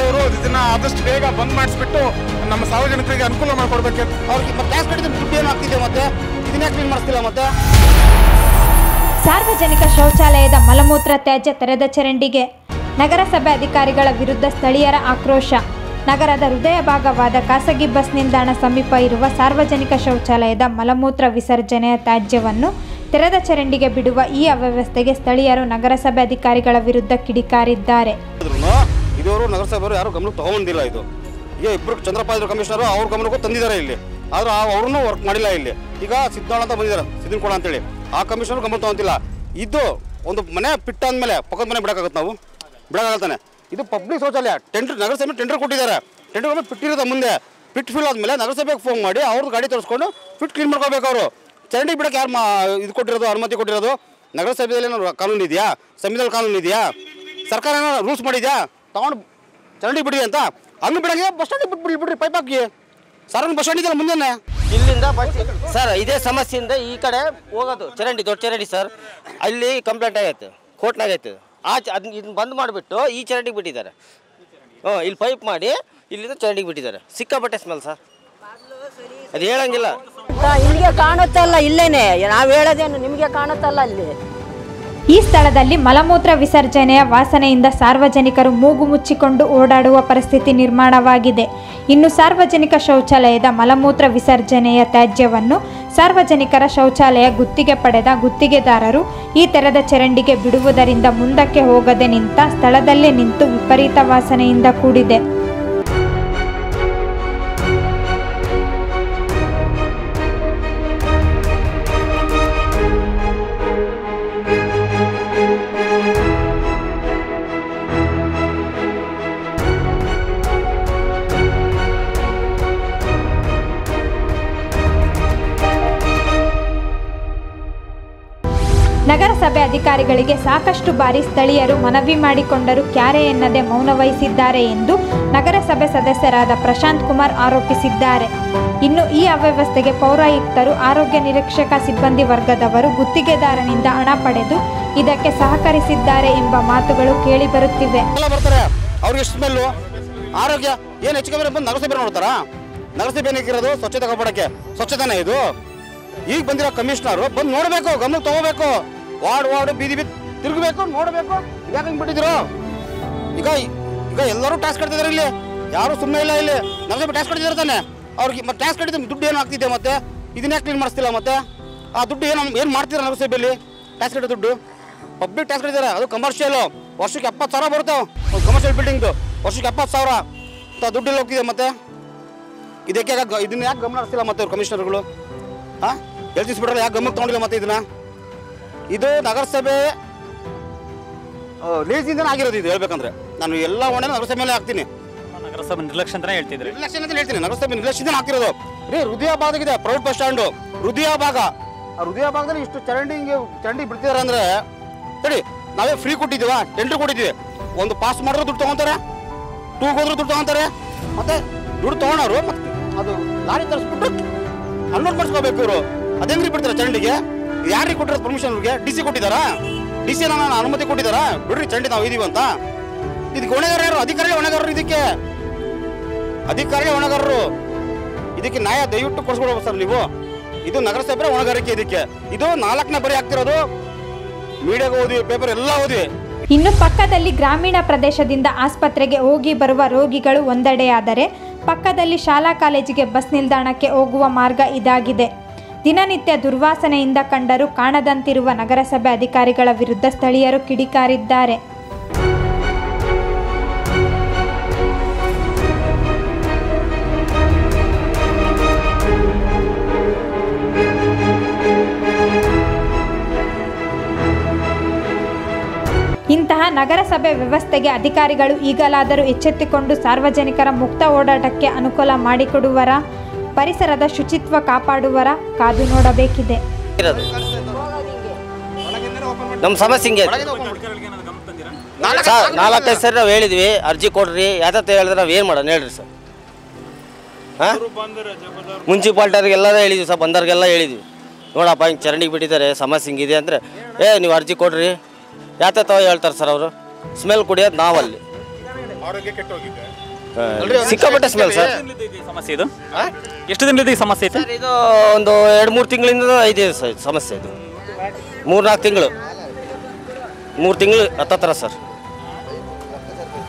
ಅವರು ಇದನ್ನ ಆದಷ್ಟು ಬೇಗ ಬಂದ್ ಮಾಡಿಸ್ಬಿಟ್ಟು ನಮ್ಮ ಸಾರ್ವಜನಿಕರಿಗೆ ಅನುಕೂಲ ಮಾಡಿಕೊಡ್ಬೇಕು ಅವ್ರಿಗೆ ಮತ್ತೆ ಟ್ಯಾಕ್ಸ್ ಕಟ್ಟಿದ್ರೆ ದುಡ್ಡು ಏನು ಆಗ್ತಿದೆ ಮತ್ತೆ ಇದನ್ನ ಕ್ಲೀನ್ ಮಾಡಿಸ್ತಿಲ್ಲ ಮತ್ತೆ ಸಾರ್ವಜನಿಕ ಶೌಚಾಲಯದ ಮಲಮೂತ್ರ ತ್ಯಾಜ್ಯ ತೆರೆದ ಚರಂಡಿಗೆ ನಗರಸಭೆ ಅಧಿಕಾರಿಗಳ ವಿರುದ್ಧ ಸ್ಥಳೀಯರ ಆಕ್ರೋಶ ನಗರದ ಹೃದಯ ಭಾಗವಾದ ಖಾಸಗಿ ಬಸ್ ನಿಲ್ದಾಣ ಸಮೀಪ ಇರುವ ಸಾರ್ವಜನಿಕ ಶೌಚಾಲಯದ ಮಲಮೂತ್ರ ವಿಸರ್ಜನೆಯ ತ್ಯಾಜ್ಯವನ್ನು ತೆರೆದ ಚರಂಡಿಗೆ ಬಿಡುವ ಈ ಅವ್ಯವಸ್ಥೆಗೆ ಸ್ಥಳೀಯರು ನಗರಸಭೆ ಅಧಿಕಾರಿಗಳ ವಿರುದ್ಧ ಕಿಡಿಕಾರಿದ್ದಾರೆ ಇದ್ರೂ ಇದುವರು ನಗರಸಭೆಯವರು ಯಾರು ಗಮನಕ್ಕೆ ತಗೊಂಡಿಲ್ಲ ಇದು ಈಗ ಇಬ್ಬರು ಚಂದ್ರಪ್ಪ ಇದ್ರು ಕಮಿಷನರು ಅವ್ರ ಗಮನಕ್ಕೂ ತಂದಿದ್ದಾರೆ ಇಲ್ಲಿ ಆದ್ರೆ ಅವ್ರನ್ನೂ ವರ್ಕ್ ಮಾಡಿಲ್ಲ ಇಲ್ಲಿ ಈಗ ಸಿದ್ದೋಳ ಅಂತ ಬಂದಿದ್ದಾರೆ ಸಿದ್ದನಕೋಳ ಅಂತೇಳಿ ಆ ಕಮಿಷನರ್ ಗಮನ ತಗೊಂತಿಲ್ಲ ಇದು ಒಂದು ಮನೆ ಪಿಟ್ಟ ಅಂದಮೇಲೆ ಪಕ್ಕದ ಮನೆ ಬಿಡಕ್ಕಾಗತ್ತೆ ನಾವು ಬಿಡಕ್ಕಾಗತ್ತಾನೆ ಇದು ಪಬ್ಲಿಕ್ ಶೌಚಾಲಯ ಟೆಂಡರ್ ನಗರಸಭೆ ಟೆಂಡರ್ ಕೊಟ್ಟಿದ್ದಾರೆ ಟೆಂಡರ್ ಪಿಟ್ಟಿರೋದ ಮುಂದೆ ಪಿಟ್ ಫಿಲ್ ಆದಮೇಲೆ ನಗರಸಭೆಗೆ ಫೋನ್ ಮಾಡಿ ಅವ್ರದ್ದು ಗಾಡಿ ತರಿಸ್ಕೊಂಡು ಫಿಟ್ ಕ್ಲೀನ್ ಮಾಡ್ಕೋಬೇಕು ಅವರು ಚರಂಡಿ ಬಿಡಕ್ಕೆ ಯಾರು ಮಾ ಇದು ಕೊಟ್ಟಿರೋದು ಅನುಮತಿ ಕೊಟ್ಟಿರೋದು ನಗರಸಭೆಯಲ್ಲಿ ಏನೋ ಕಾನೂನು ಇದೆಯಾ ಸಂವಿಧಾನ ಕಾನೂನು ಇದೆಯಾ ಸರ್ಕಾರ ಏನೋ ರೂಲ್ಸ್ ಮಾಡಿದ್ಯಾ ತಗೊಂಡು ಚರಂಡಿ ಬಿಡಿ ಅಂತ ಹಂಗೆ ಬಿಡಂಗೆ ಬಸ್ ಸ್ಟ್ಯಾಂಡಿಗೆ ಬಿಟ್ಬಿಡಿ ಬಿಡ್ರಿ ಪೈಪ್ ಹಾಕಿ ಸರ್ ಬಸ್ ಸ್ಟ್ಯಾಂಡ್ ಇದೆಯಲ್ಲ ಮುಂದೆ ಇಲ್ಲಿಂದ ಬಸ್ ಸರ್ ಇದೇ ಸಮಸ್ಯೆಯಿಂದ ಈ ಕಡೆ ಹೋಗೋದು ಚರಂಡಿ ದೊಡ್ಡ ಚರಂಡಿ ಸರ್ ಅಲ್ಲಿ ಕಂಪ್ಲೇಂಟ್ ಆಗೈತೆ ಕೋರ್ಟ್ನಾಗ ಐತೆ ಆ ಚ ಅದನ್ನ ಇದನ್ನ ಬಂದ್ ಮಾಡಿಬಿಟ್ಟು ಈ ಚರಂಡಿಗೆ ಬಿಟ್ಟಿದ್ದಾರೆ ಹ್ಞೂ ಇಲ್ಲಿ ಪೈಪ್ ಮಾಡಿ ಇಲ್ಲಿಂದ ಚರಂಡಿಗೆ ಬಿಟ್ಟಿದ್ದಾರೆ ಸಿಕ್ಕಾಪಟ್ಟೆ ಸ್ಮೆಲ್ ಸರ್ ಅದು ಹೇಳಂಗಿಲ್ಲ ಇಲ್ಲಿಗೆ ಕಾಣುತ್ತಲ್ಲ ಇಲ್ಲೇನೆ ನಾವು ಹೇಳೋದೇನು ನಿಮಗೆ ಕಾಣುತ್ತಲ್ಲ ಅಲ್ಲಿ ಈ ಸ್ಥಳದಲ್ಲಿ ಮಲಮೂತ್ರ ವಿಸರ್ಜನೆಯ ವಾಸನೆಯಿಂದ ಸಾರ್ವಜನಿಕರು ಮೂಗು ಮುಚ್ಚಿಕೊಂಡು ಓಡಾಡುವ ಪರಿಸ್ಥಿತಿ ನಿರ್ಮಾಣವಾಗಿದೆ ಇನ್ನು ಸಾರ್ವಜನಿಕ ಶೌಚಾಲಯದ ಮಲಮೂತ್ರ ವಿಸರ್ಜನೆಯ ತ್ಯಾಜ್ಯವನ್ನು ಸಾರ್ವಜನಿಕರ ಶೌಚಾಲಯ ಗುತ್ತಿಗೆ ಪಡೆದ ಗುತ್ತಿಗೆದಾರರು ಈ ತೆರೆದ ಚರಂಡಿಗೆ ಬಿಡುವುದರಿಂದ ಮುಂದಕ್ಕೆ ಹೋಗದೆ ನಿಂತ ಸ್ಥಳದಲ್ಲೇ ನಿಂತು ವಿಪರೀತ ವಾಸನೆಯಿಂದ ಕೂಡಿದೆ ನಗರಸಭೆ ಅಧಿಕಾರಿಗಳಿಗೆ ಸಾಕಷ್ಟು ಬಾರಿ ಸ್ಥಳೀಯರು ಮನವಿ ಮಾಡಿಕೊಂಡರೂ ಕ್ಯಾರೆ ಎನ್ನದೆ ಮೌನ ವಹಿಸಿದ್ದಾರೆ ಎಂದು ನಗರಸಭೆ ಸದಸ್ಯರಾದ ಪ್ರಶಾಂತ್ ಕುಮಾರ್ ಆರೋಪಿಸಿದ್ದಾರೆ ಇನ್ನು ಈ ಅವ್ಯವಸ್ಥೆಗೆ ಪೌರಾಯುಕ್ತರು ಆರೋಗ್ಯ ನಿರೀಕ್ಷಕ ಸಿಬ್ಬಂದಿ ವರ್ಗದವರು ಗುತ್ತಿಗೆದಾರನಿಂದ ಹಣ ಪಡೆದು ಇದಕ್ಕೆ ಸಹಕರಿಸಿದ್ದಾರೆ ಎಂಬ ಮಾತುಗಳು ಕೇಳಿಬರುತ್ತಿವೆ ಎಲ್ಲ ಬರ್ತಾರೆ ಅವ್ರಿಗೆ ಎಷ್ಟು ಸ್ಮೆಲ್ಲು ಆರೋಗ್ಯ ಏನು ಹೆಚ್ಚು ಕಮ್ಮಿ ಬಂದು ನಗರಸಭೆ ನೋಡ್ತಾರಾ ನಗರಸಭೆ ಏನಕ್ಕಿರೋದು ಸ್ವಚ್ಛತೆ ಕಾಪಾಡಕ್ಕೆ ಸ್ವಚ್ಛತೆನೇ ಇದು ಈಗ ಬಂದಿರೋ ಕಮಿಷನರು ಬಂದು ನೋಡಬೇಕು ಗಮನಕ್ಕೆ ತಗೋಬೇಕು ವಾರ್ಡ್ ವಾರ್ಡ್ ಬೀದಿ ಬೀದಿ ತಿರುಗಬೇಕು ನೋಡಬೇಕು ಯಾಕೆ ಹಿಂಗೆ ಬಿಟ್ಟಿದ್ರು ಈಗ ಈಗ ಎಲ್ಲರೂ ಟ್ಯಾಕ್ಸ್ ಕಟ್ತಿದ್ದಾರೆ ಇಲ್ಲಿ ಯಾರು ಸುಮ್ಮನೆ ಇಲ್ಲ ಇಲ್ಲಿ ನಗರಸಭೆ ಟ್ಯಾಕ್ಸ್ ಕಟ್ಟಿದ್ದಾರೆ ತಾನೆ ಅವ್ರಿಗೆ ಮತ್ತೆ ಟ್ಯಾಕ್ಸ್ ಕಟ್ಟಿದ್ರೆ ದುಡ್ಡು ಏನು ಆಗ್ತಿದೆ ಮತ್ತೆ ಇದನ್ನ ಯಾಕೆ ಕ್ಲೀನ್ ಮಾಡಿಸ್ತಿಲ್ಲ ಮತ್ತೆ ಆ ದುಡ್ಡು ಏನು ಏನು ಮಾಡ್ತೀರಾ ನಗರಸಭೆಯಲ್ಲಿ ಟ್ಯಾಕ್ಸ್ ಕಟ್ಟೋ ದುಡ್ಡು ಪಬ್ಲಿಕ್ ಟ್ಯಾಕ್ಸ್ ಕಟ್ಟಿದ್ದಾರೆ ಅದು ಕಮರ್ಷಿಯಲ್ ವರ್ಷಕ್ಕೆ ಎಪ್ಪತ್ತು ಸಾವಿರ ಬರ್ತಾವೆ ಕಮರ್ಷಿಯಲ್ ಬಿಲ್ಡಿಂಗ್ದು ವರ್ಷಕ್ಕೆ ಎಪ್ಪತ್ತು ಸಾವಿರ ತ- ದುಡ್ಡು ಎಲ್ಲ ಹೋಗ್ತಿದೆ ಮತ್ತೆ ಇದಕ್ಕೆ ಯಾಕೆ ಗ- ಇದನ್ನ ಯಾಕೆ ಗಮನ ಹರಿಸ್ತಿಲ್ಲ ಮತ್ತೆ ಅವ್ರು ಕಮಿಷನರ್ಗಳು ಹಾಂ ಹೇಳ್ತಿಸ್ಬಿಟ್ರಲ್ಲ ಯಾಕೆ ಗಮನಕ್ಕೆ ತೊಗೊಂಡಿಲ್ಲ ಮತ್ತೆ ಇದನ್ನ ಇದು ನಗರಸಭೆ ಲೇಸಿಂದನೇ ಆಗಿರೋದು ಇದು ಹೇಳ್ಬೇಕಂದ್ರೆ ನಾನು ಎಲ್ಲ ಹೊಣೆ ನಗರಸಭೆ ಮೇಲೆ ಹಾಕ್ತೀನಿ ನಗರಸಭೆ ನಿರ್ಲಕ್ಷ್ಯ ಅಂತಾನೆ ಹೇಳ್ತಿದ್ರಿ ನಿರ್ಲಕ್ಷ್ಯ ಅಂತ ಹೇಳ್ತೀನಿ ನಗರಸಭೆ ನಿರ್ಲಕ್ಷ್ಯದಿಂದ ಹಾಕಿರೋದು ರೀ ಹೃದಯ ಭಾಗದಾಗಿದೆ ಪ್ರೈವೇಟ್ ಬಸ್ ಸ್ಟ್ಯಾಂಡು ಹೃದಯ ಭಾಗ ಆ ಹೃದಯ ಭಾಗದಲ್ಲಿ ಇಷ್ಟು ಚರಂಡಿ ಹಿಂಗೆ ಚರಂಡಿ ಬಿಡ್ತಿದಾರೆ ಅಂದ್ರೆ ಹೇಳಿ ನಾವೇ ಫ್ರೀ ಕೊಟ್ಟಿದ್ದೀವ ಟೆಂಡರ್ ಕೊಟ್ಟಿದ್ದೀವಿ ಒಂದು ಪಾಸ್ ಮಾಡಿದ್ರೆ ದುಡ್ಡು ತಗೊಂತಾರೆ ಟೂಗೆ ಹೋದ್ರು ದುಡ್ಡು ತಗೊಂತಾರೆ ಮತ್ತೆ ದುಡ್ಡು ತಗೊಂಡವ್ರು ಮತ್ತೆ ಅದು ಲಾರಿ ತರಿಸ್ಬಿಟ್ಟು ಅನ್ಲೋಡ್ ಮಾಡಿಸ್ಕೋಬೇಕು ಇವರು ಅದೇಂಗ್ರಿ ಬಿಡ್ತಾರೆ ಚರಂಡಿಗೆ ಯಾರಿಗೆ ಕೊಟ್ಟಿರೋದು ಪರ್ಮಿಷನ್ ಅವ್ರಿಗೆ ಡಿ ಸಿ ಕೊಟ್ಟಿದ್ದಾರಾ ಡಿ ಸಿ ನಾನು ಅನುಮತಿ ಕೊಟ್ಟಿದ್ದಾರಾ ಬಿಡ್ರಿ ಚರಂಡಿ ನಾವು ಇದೀವಿ ಅಂತ ಇದಕ್ಕೆ ಹೊಣೆಗಾರ ಯಾರು ಅಧಿಕಾರಿಗಳೇ ಹೊಣೆಗಾರರು ಇದಕ್ಕೆ ಅಧಿಕಾರಿಗಳೇ ಹೊಣೆಗಾರರು ಇದಕ್ಕೆ ನ್ಯಾಯ ದಯವಿಟ್ಟು ಕೊಡಿಸ್ಕೊಡ್ಬೇಕು ಸರ್ ನೀವು ಇದು ನಗರಸಭೆ ಹೊಣೆಗಾರಿಕೆ ಇದಕ್ಕೆ ಇದು ನಾಲ್ಕನೇ ಬರಿ ಆಗ್ತಿರೋದು ಮೀಡಿಯಾಗೆ ಓದಿ ಪೇಪರ್ ಎಲ್ಲ ಓದಿ ಇನ್ನು ಪಕ್ಕದಲ್ಲಿ ಗ್ರಾಮೀಣ ಪ್ರದೇಶದಿಂದ ಆಸ್ಪತ್ರೆಗೆ ಹೋಗಿ ಬರುವ ರೋಗಿಗಳು ಒಂದೆಡೆಯಾದರೆ ಪಕ್ಕದಲ್ಲಿ ಶಾಲಾ ಕಾಲೇಜಿಗೆ ಬಸ್ ನಿಲ್ದಾಣಕ್ಕೆ ಹೋಗುವ ಮಾರ್ಗ ಇದಾಗಿದೆ ದಿನನಿತ್ಯ ದುರ್ವಾಸನೆಯಿಂದ ಕಂಡರೂ ಕಾಣದಂತಿರುವ ನಗರಸಭೆ ಅಧಿಕಾರಿಗಳ ವಿರುದ್ಧ ಸ್ಥಳೀಯರು ಕಿಡಿಕಾರಿದ್ದಾರೆ ಇಂತಹ ನಗರಸಭೆ ವ್ಯವಸ್ಥೆಗೆ ಅಧಿಕಾರಿಗಳು ಈಗಲಾದರೂ ಎಚ್ಚೆತ್ತುಕೊಂಡು ಸಾರ್ವಜನಿಕರ ಮುಕ್ತ ಓಡಾಟಕ್ಕೆ ಅನುಕೂಲ ಮಾಡಿಕೊಡುವರ ಪರಿಸರದ ಶುಚಿತ್ವ ಕಾಪಾಡುವರ ಕಾದು ನೋಡಬೇಕಿದೆ ಇರೋದು ನಮ್ಮ ಸಮಸ್ಯೆ ಹಿಂಗೆ ಸರ್ ನಾಲ್ಕೈದು ಸರಿ ನಾವು ಹೇಳಿದ್ವಿ ಅರ್ಜಿ ಕೊಡ್ರಿ ಯಾತತ್ತ ಹೇಳಿದ್ರೆ ನಾವು ಏನು ಮಾಡೋಣ ಹೇಳ್ರಿ ಸರ್ ಹಾಂ ಮುನ್ಸಿಪಾಲ್ಟಿಯವ್ರಿಗೆ ಎಲ್ಲರೂ ಹೇಳಿದ್ವಿ ಸರ್ ಬಂದವ್ರಿಗೆಲ್ಲ ಹೇಳಿದ್ವಿ ನೋಡಪ್ಪ ಹಿಂಗೆ ಚರಂಡಿಗೆ ಬಿಟ್ಟಿದ್ದಾರೆ ಸಮಸ್ಯೆ ಹಿಂಗಿದೆ ಅಂದರೆ ಏ ನೀವು ಅರ್ಜಿ ಕೊಡ್ರಿ ಯಾತತ್ತವ ಹೇಳ್ತಾರೆ ಸರ್ ಅವರು ಸ್ಮೆಲ್ ಕುಡಿಯೋದು ನಾವಲ್ಲಿ ಆರೋಗ್ಯ ಕೆಟ್ಟೋಗಿದೆ ಸಿಕ್ಕಾಪಟ್ಟೆ ಸ್ಮೆಲ್ ಸರ್ ಈ ಸಮಸ್ಯೆ ಇದು ಎಷ್ಟು ದಿನದಿಂದ ಈ ಸಮಸ್ಯೆ ಐತೆ ಸರ್ ಇದು ಒಂದು ಎರಡು ಮೂರು ತಿಂಗಳಿಂದ ಇದೆ ಸರ್ ಸಮಸ್ಯೆ ಇದು ಮೂರು ನಾಲ್ಕು ತಿಂಗಳು ಮೂರು ತಿಂಗಳು ಹತ್ತತ್ರ ಸರ್